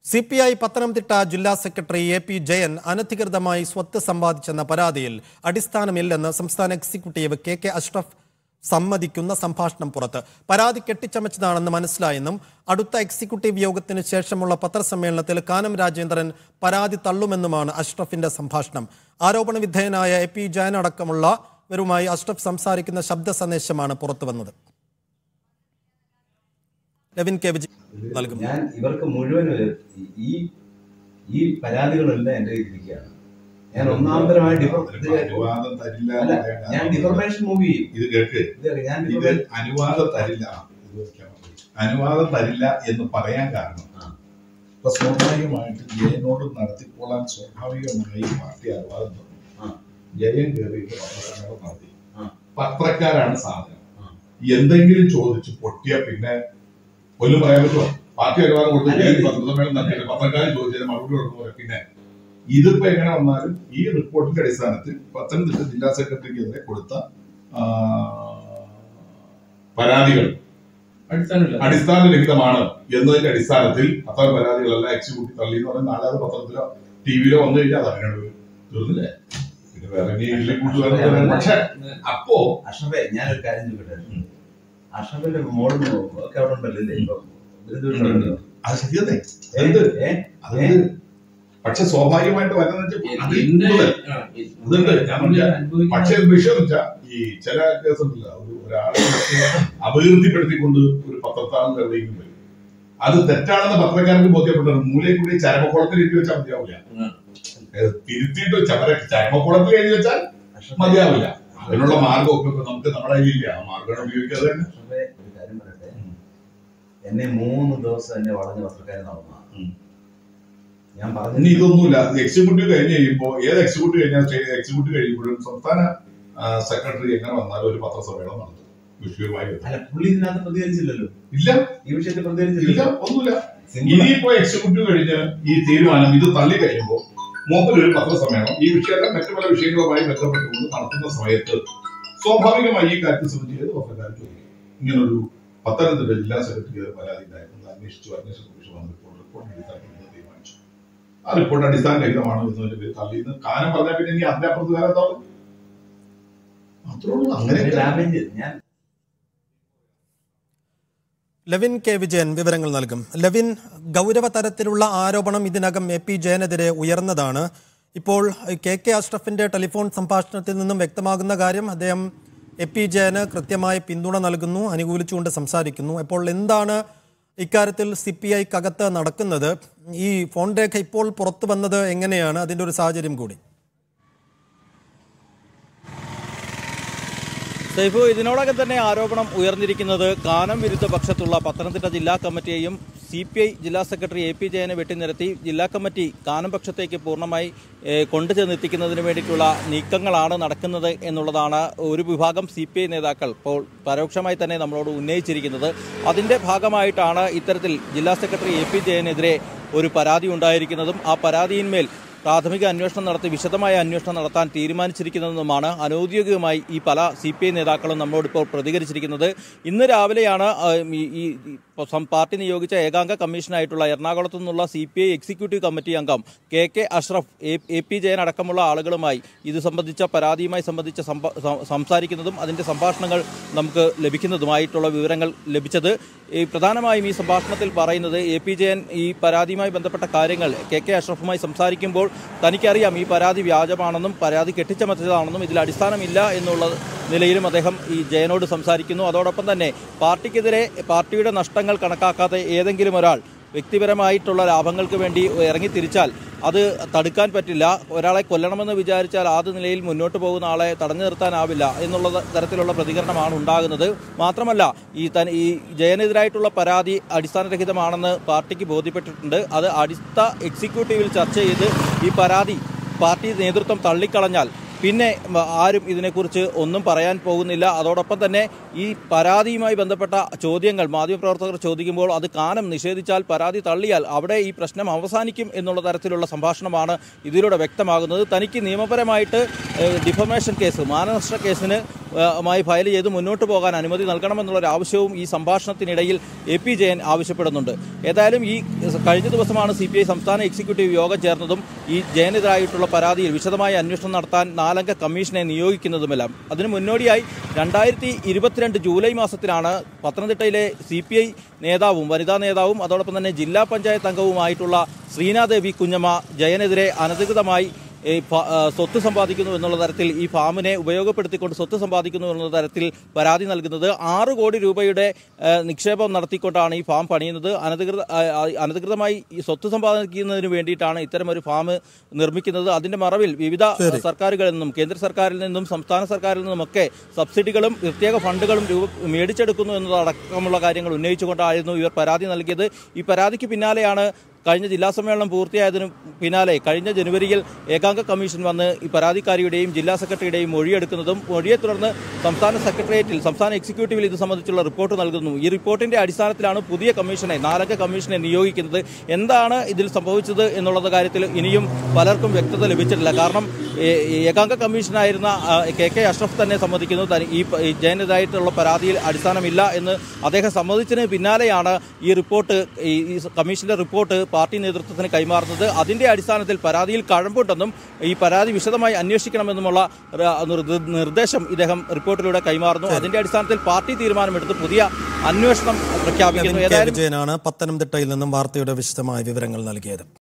C P I Pathanamthitta ജില്ലാ secretary A P Jayan അനധികൃതമായി സ്വത്ത് സമ്പാദിച്ചെന്ന പരാതിയിൽ അടിസ്ഥാനമില്ലെന്ന് സംസ്ഥാന എക്സിക്യൂട്ടീവ് കെ കെ അഷ്റഫ് സമ്മതിക്കുന്ന സംഭാഷണം പുറത്ത് പരാതി കെട്ടിച്ചമച്ചതാണെന്ന് മനസ്സിലായെന്നും അടുത്ത എക്സിക്യൂട്ടീവ് യോഗത്തിന് ശേഷമുള്ള പത്രസമ്മേളനത്തിൽ കാനം രാജേന്ദ്രൻ പരാതി തള്ളുമെന്നുമാണ് അഷ്റഫിന്റെ സംഭാഷണം ആരോപണ വിധേയനായ എ പി ജയൻ അടക്കമുള്ളവരുമായി അഷ്റഫ് സംസാരിക്കുന്ന ശബ്ദ സന്ദേശമാണ് പുറത്തുവന്നത് രവിൻ കെ വിജയ് നൽകും ഞാൻ ഇവർക്ക് മുഴുവൻ ഈ ഈ പരാതികളെല്ലാം എന്റെ കയ്യിൽ ഇരിക്കുകയാണ് ഞാൻ ഒന്നാമതരമായി ഡിഫർ ഇത് അനുവാദം തരില്ല അല്ല എന്ന് പറയാൻ ഞാൻ കാരണം ഡിഫർമേഷൻ മൂവ് ചെയ്യും ഇത് കേൾക്ക് ഇത് ഞാൻ ഇത് ഡിഫർമേഷൻ അനുവാദം തരില്ല ആ, ഇത് വെക്കാൻ മതി. അനുവാദം തരില്ല എന്ന് പറയാൻ കാരണം ആ. ഇപ്പൊ സ്വാഭാവികമായിട്ട് ജയനോട് നടത്തിക്കൊള്ളാൻ സ്വാഭാവികമായി പാർട്ടി അനുവാദം തന്നു ആ. ജയൻ കയറിയിട്ട് പത്രസമ്മേളനം നടത്തി ആ. പത്രക്കാരാണ് സാധനം ആ. എന്തെങ്കിലും ചോദിച്ച് പൊട്ടിയ പിന്നെ കൊല്ലും പറയാൻ പറ്റുമോ പാർട്ടി അനുവാദം കൊടുത്ത് അല്ല, ജയൻ ഇത് പത്രസമ്മേളനം നടത്തിയിട്ട് പത്രക്കാരൻ ചോദിച്ചതിന് മറുപടി കൊടുക്കുമ്പോൾ പിന്നെ ഇതിപ്പോ എങ്ങനെ വന്നാലും ഈ റിപ്പോർട്ടിന്റെ അടിസ്ഥാനത്തിൽ പത്തനംതിട്ട ജില്ലാ സെക്രട്ടറിക്കെതിരെ കൊടുത്ത ആ, പരാതികൾ അടിസ്ഥാനമില്ല അടിസ്ഥാനരഹിതമാണ് എന്നതിന്റെ അടിസ്ഥാനത്തിൽ അത്തരം പരാതികളെല്ലാം എക്സിക്യൂട്ടീവ് തള്ളി എന്ന് പറഞ്ഞാൽ നാലാമത് പത്രത്തിലോ ടി വിയിലോ വന്നു കഴിഞ്ഞാൽ അത് അങ്ങനെയാണ് തീർന്നില്ലേ പിന്നെ വേറെ ഇനി ഇതിലെ കൂട്ടുകാരൻ പക്ഷെ അപ്പോ അഷറഫെ ഞാനൊരു കാര്യം ചോദിക്കട്ടെ അഷറഫിന്റെ മോളും ഒക്കെ അവിടെ ഉണ്ടല്ലോ ഇല്ലേ ഇപ്പൊ ബിരുദുണ്ടല്ലോ അത് ശരിയല്ലേ എന്ത് ഏ അതെന്ത് പക്ഷെ സ്വാഭാവികമായിട്ട് വരുന്നത് വെച്ചാൽ അതിൽ കൂടുതൽ ഇതുണ്ട് ഞാൻ പറഞ്ഞ പക്ഷേ വിഷയം എന്ന് വെച്ചാൽ ഈ ചില കേസുണ്ടല്ലോ ഒരു ഒരാളെ അപകീർത്തിപ്പെടുത്തിക്കൊണ്ട് ഒരു പത്രത്താളും എവിടെയെങ്കിലും വരും അത് തെറ്റാണെന്ന് പത്രക്കാർക്ക് ബോധ്യപ്പെട്ടത് മൂലയിൽ കൂടി ചരമക്കുളത്തിൽ എഴുതി വെച്ചാൽ മതിയാവില്ല ഏത് തിരുത്തിയിട്ട് ചമര ചരമക്കുളത്തിൽ എഴുതി വെച്ചാൽ അഷറഫെ മതിയാവില്ല അതിനുള്ള മാർഗമൊക്കെ ഇപ്പൊ നമുക്ക് നമ്മുടെ കയ്യിലില്ല ആ മാർഗം ഉപയോഗിക്കാതെ തന്നെ അഷറഫെ ഒരു കാര്യം പറയട്ടെ എന്നെ മൂന്ന് ദിവസം എന്നെ വളഞ്ഞ പത്രക്കാരൻ നടന്ന ഉം. ഞാൻ ഇനി പറഞ്ഞു ഇതൊന്നുമില്ല എക്സിക്യൂട്ടീവ് കഴിഞ്ഞ് കഴിയുമ്പോൾ ഏത് എക്സിക്യൂട്ടീവ് കഴിഞ്ഞാൽ എക്സിക്യൂട്ടീവ് കഴിയുമ്പോഴും സംസ്ഥാന സെക്രട്ടറി എങ്ങനെ വന്നാലും ഒരു പത്രസമ്മേളനം നടത്തും വിഷയവുമായി ബന്ധപ്പെട്ട്. അല്ല പുള്ളി ഇതിനകത്ത് പ്രതികരിച്ചില്ലല്ലോ ഇല്ല ഈ വിഷയത്തിൽ ഇല്ല പ്രതികരിച്ചില്ലല്ലോ ഒന്നുമില്ല സിമ്പിൾ ഇനിയിപ്പോ എക്സിക്യൂട്ടീവ് കഴിഞ്ഞ് ഈ തീരുമാനം ഇത് തള്ളി കഴിയുമ്പോൾ മൂപ്പര് ഒരു പത്രസമ്മേളനം ഈ വിഷയമല്ല മറ്റു പല വിഷയങ്ങളുമായി ബന്ധപ്പെട്ടുകൊണ്ട് നടത്തുന്ന സമയത്ത് സ്വാഭാവികമായി ഈ കാര്യത്തിൽ സംബന്ധിച്ച് ഏത് പത്രക്കാർക്ക് ചോദിക്കും ഇങ്ങനൊരു പത്തനംതിട്ട ജില്ലാ സെക്രട്ടറി പരാതി ഉണ്ടായിരുന്നു അന്വേഷിച്ചു അന്വേഷണ കമ്മീഷൻ വന്ന് റിപ്പോർട്ട് റിപ്പോർട്ട് അടിസ്ഥാനത്തിൽ തീരുമാനിച്ചു ആ റിപ്പോർട്ട് അടിസ്ഥാനരഹിതമാണ് എന്നതിന്റെ പേര് തള്ളി എന്ന് കാനം പറഞ്ഞാൽ പിന്നെ ഇനി അതിന്റെ അപ്പുറത്ത് വേറെ എന്താ ഉള്ളത്? അത്രേ ഉള്ളൂ അങ്ങനെ ഡാമേജ് ഞാൻ ലവിൻ കെ വിജയൻ വിവരങ്ങൾ നൽകും ലവിൻ ഗൗരവ തരത്തിലുള്ള ആരോപണം ഇതിനകം എ പി ജയനെതിരെ ഉയർന്നതാണ് ഇപ്പോൾ കെ കെ അഷ്റഫിന്റെ ടെലിഫോൺ സംഭാഷണത്തിൽ നിന്നും വ്യക്തമാകുന്ന കാര്യം അദ്ദേഹം എ പി ജയന് കൃത്യമായ പിന്തുണ നൽകുന്നു അനുകൂലിച്ചുകൊണ്ട് സംസാരിക്കുന്നു അപ്പോൾ എന്താണ് ഇക്കാര്യത്തിൽ സി പി ഐക്കകത്ത് നടക്കുന്നത് ഈ ഫോൺ രേഖ ഇപ്പോൾ പുറത്തു വന്നത് എങ്ങനെയാണ് അതിൻ്റെ ഒരു സാഹചര്യം കൂടി സൈഫു ഇതിനോടകം തന്നെ ആരോപണം ഉയർന്നിരിക്കുന്നത് കാനം വിരുദ്ധ പക്ഷത്തുള്ള പത്തനംതിട്ട ജില്ലാ കമ്മിറ്റിയെയും സി പി ഐ ജില്ലാ സെക്രട്ടറി എ പി ജയനെ വെട്ടിനിരത്തി ജില്ലാ കമ്മിറ്റി കാനം പക്ഷത്തേക്ക് പൂർണ്ണമായി ഏഹ്, കൊണ്ടുചെന്നെത്തിക്കുന്നതിന് വേണ്ടിയിട്ടുള്ള നീക്കങ്ങളാണ് നടക്കുന്നത് എന്നുള്ളതാണ് ഒരു വിഭാഗം സി പി ഐ നേതാക്കൾ ഇപ്പോൾ പരോക്ഷമായി തന്നെ നമ്മളോട് ഉന്നയിച്ചിരിക്കുന്നത് അതിന്റെ ഭാഗമായിട്ടാണ് ഇത്തരത്തിൽ ജില്ലാ സെക്രട്ടറി എ പി ജയനെതിരെ ഒരു പരാതി ഉണ്ടായിരിക്കുന്നതും ആ പരാതിയിന്മേൽ പ്രാഥമിക അന്വേഷണം നടത്തി വിശദമായ അന്വേഷണം നടത്താൻ തീരുമാനിച്ചിരിക്കുന്നതെന്നുമാണ് അനൌദ്യോഗികമായി ഈ പല സി പി ഐ നേതാക്കളും നമ്മളോട് ഇപ്പോൾ പ്രതികരിച്ചിരിക്കുന്നത് ഇന്ന് രാവിലെയാണ് ആ, ഈ ഈ ഈ സം- പാർട്ടി നിയോഗിച്ച ഏകാംഗ കമ്മീഷനായിട്ടുള്ള എറണാകുളത്തു നിന്നുള്ള C P I executive committee അംഗം K K Ashraf A- A P Jayan അടക്കമുള്ള ആളുകളുമായി ഇത് സംബന്ധിച്ച പരാതിയുമായി സംബന്ധിച്ച സംഭ- സം- സംസാരിക്കുന്നതും അതിന്റെ സംഭാഷണങ്ങൾ നമുക്ക് ലഭിക്കുന്നതുമായിട്ടുള്ള വിവരങ്ങൾ ലഭിച്ചത് ഈ പ്രധാനമായും ഈ സംഭാഷണത്തിൽ പറയുന്നത് എ പി ജയൻ ഈ പരാതിയുമായി ബന്ധപ്പെട്ട കാര്യങ്ങൾ കെ കെ അഷ്റഫുമായി സംസാരിക്കുമ്പോൾ തനിക്കറിയാം ഈ പരാതി വ്യാജമാണെന്നും പരാതി കെട്ടിച്ചമച്ചതാണെന്നും ഇതിൽ അടിസ്ഥാനമില്ല എന്നുള്ള നിലയിലും അദ്ദേഹം ഈ ജയനോട് സംസാരിക്കുന്നു അതോടൊപ്പം തന്നെ പാർട്ടിക്കെതിരെ പാർട്ടിയുടെ നഷ്ടങ്ങൾ കണക്കാക്കാതെ ഏതെങ്കിലും ഒരാൾ വ്യക്തിപരമായിട്ടുള്ള ലാഭങ്ങൾക്ക് വേണ്ടി ഇറങ്ങി തിരിച്ചാൽ അത് തടുക്കാൻ പറ്റില്ല ഒരാളെ കൊല്ലണമെന്ന് വിചാരിച്ചാൽ ആദ്യ നിലയിൽ മുന്നോട്ട് പോകുന്ന ആളെ തടഞ്ഞു നിർത്താനാവില്ല എന്നുള്ള തരത്തിലുള്ള പ്രതികരണമാണ് ഉണ്ടാകുന്നത് മാത്രമല്ല ഈ തൻ ഈ ജയനെതിരായിട്ടുള്ള പരാതി അടിസ്ഥാനരഹിതമാണെന്ന് പാർട്ടിക്ക് ബോധ്യപ്പെട്ടിട്ടുണ്ട് അത് അടുത്ത എക്സിക്യൂട്ടീവിൽ ചർച്ച ചെയ്ത് ഈ പരാതി പാർട്ടി നേതൃത്വം തള്ളിക്കളഞ്ഞാൽ പിന്നെ മ- ആരും ഇതിനെക്കുറിച്ച് ഒന്നും പറയാൻ പോകുന്നില്ല അതോടൊപ്പം തന്നെ ഈ പരാതിയുമായി ബന്ധപ്പെട്ട ചോദ്യങ്ങൾ മാധ്യമപ്രവർത്തകർ ചോദിക്കുമ്പോൾ അത് കാനം നിഷേധിച്ചാൽ പരാതി തള്ളിയാൽ അവിടെ ഈ പ്രശ്നം അവസാനിക്കും എന്നുള്ള തരത്തിലുള്ള സംഭാഷണമാണ് ഇതിലൂടെ വ്യക്തമാകുന്നത് തനിക്ക് നിയമപരമായിട്ട് ഏഹ്, ഡിഫമേഷൻ കേസ് മാനനഷ്ട കേസിന് മായി ഫയൽ ചെയ്ത് മുന്നോട്ട് പോകാൻ അനുമതി നൽകണമെന്നുള്ള ഒരു ആവശ്യവും ഈ സംഭാഷണത്തിനിടയിൽ എ പി ജയൻ ആവശ്യപ്പെടുന്നുണ്ട് ഏതായാലും ഈ കഴിഞ്ഞ ദിവസമാണ് സി പി ഐ സംസ്ഥാന എക്സിക്യൂട്ടീവ് യോഗം ചേർന്നതും ഈ ജയനെതിരായിട്ടുള്ള പരാതിയിൽ വിശദമായ അന്വേഷണം നടത്താൻ നാലംഗ കമ്മീഷനെ നിയോഗിക്കുന്നതുമെല്ലാം അതിനു മുന്നോടിയായി രണ്ടായിരത്തി ഇരുപത്തിരണ്ട് ജൂലൈ മാസത്തിലാണ് പത്തനംതിട്ടയിലെ സി പി ഐ നേതാവും വനിതാ നേതാവും അതോടൊപ്പം തന്നെ ജില്ലാ പഞ്ചായത്ത് അംഗവുമായിട്ടുള്ള ശ്രീനാദേവി കുഞ്ഞമ്മ ജയനെതിരെ അനധികൃതമായി ഈ ഫ- ആ, സ്വത്ത് സമ്പാദിക്കുന്നു എന്നുള്ള തരത്തിൽ ഈ ഫാമിനെ ഉപയോഗപ്പെടുത്തിക്കൊണ്ട് സ്വത്ത് സമ്പാദിക്കുന്നു എന്നുള്ള തരത്തിൽ പരാതി നൽകുന്നത് ആറ് കോടി രൂപയുടെ ആ, നിക്ഷേപം നടത്തിക്കൊണ്ടാണ് ഈ ഫാം പണിയുന്നത് അനധികൃത ആ, ആ, അനധികൃതമായി ഈ സ്വത്ത് സമ്പാദിക്കുന്നതിന് വേണ്ടിയിട്ടാണ് ഇത്തരമൊരു ഫാം നിർമ്മിക്കുന്നത് അതിന്റെ മറവിൽ വിവിധ സർക്കാരുകളിൽ നിന്നും കേന്ദ്ര സർക്കാരിൽ നിന്നും സംസ്ഥാന സർക്കാരിൽ നിന്നുമൊക്കെ സബ്സിഡികളും പ്രത്യേക ഫണ്ടുകളും രൂപ മേടിച്ചെടുക്കുന്നു എന്നതടക്കമുള്ള കാര്യങ്ങൾ ഉന്നയിച്ചുകൊണ്ടായിരുന്നു ഇവർ പരാതി നൽകിയത് ഈ പരാതിക്ക് പിന്നാലെയാണ് കഴിഞ്ഞ ജില്ലാ സമ്മേളനം പൂർത്തിയായതിനു പിന്നാലെ കഴിഞ്ഞ ജനുവരിയിൽ ഏകാംഗ കമ്മീഷൻ വന്ന് ഈ പരാതിക്കാരിയുടെയും ജില്ലാ സെക്രട്ടറിയുടെയും മൊഴിയെടുക്കുന്നതും മൊഴിയെ തുടർന്ന് സംസ്ഥാന സെക്രട്ടേറിയറ്റിൽ സംസ്ഥാന എക്സിക്യൂട്ടീവിൽ ഇത് സംബന്ധിച്ചുള്ള റിപ്പോർട്ട് നൽകുന്നു ഈ റിപ്പോർട്ടിന്റെ അടിസ്ഥാനത്തിലാണ് പുതിയ കമ്മീഷനെ നാലംഗ കമ്മീഷനെ നിയോഗിക്കുന്നത് എന്താണ് ഇതിൽ സംഭവിച്ചത് എന്നുള്ള കാര്യത്തിൽ ഇനിയും പലർക്കും വ്യക്തത ലഭിച്ചിട്ടില്ല കാരണം ഏ- ഏകാംഗ കമ്മീഷനായിരുന്ന ആ, കെ കെ അഷ്റഫ് തന്നെ സമ്മതിക്കുന്നു തനി- ഈ പ- ഈ ജയനെതിരായിട്ടുള്ള പരാതിയിൽ അടിസ്ഥാനമില്ല എന്ന് അദ്ദേഹം സമ്മതിച്ചതിന് പിന്നാലെയാണ് ഈ റിപ്പോർട്ട് ഈ ഈ കമ്മീഷന്റെ റിപ്പോർട്ട് പാർട്ടി നേതൃത്വത്തിന് കൈമാറുന്നത് അതിന്റെ അടിസ്ഥാനത്തിൽ പരാതിയിൽ കഴമ്പുണ്ടെന്നും ഈ പരാതി വിശദമായി അന്വേഷിക്കണമെന്നുമുള്ള ര- നിർ- നിർദ്ദേശം ഇദ്ദേഹം റിപ്പോർട്ടിലൂടെ കൈമാറുന്നു അതിന്റെ അടിസ്ഥാനത്തിൽ പാർട്ടി തീരുമാനമെടുത്ത് പുതിയ അന്വേഷണം പ്രഖ്യാപിക്കുന്നു കെ ഏതായാലും വിജയനാണ് പത്തനംതിട്ടയിൽ നിന്നും വാർത്തയുടെ വിശദമായ വിവരങ്ങൾ നൽകിയത്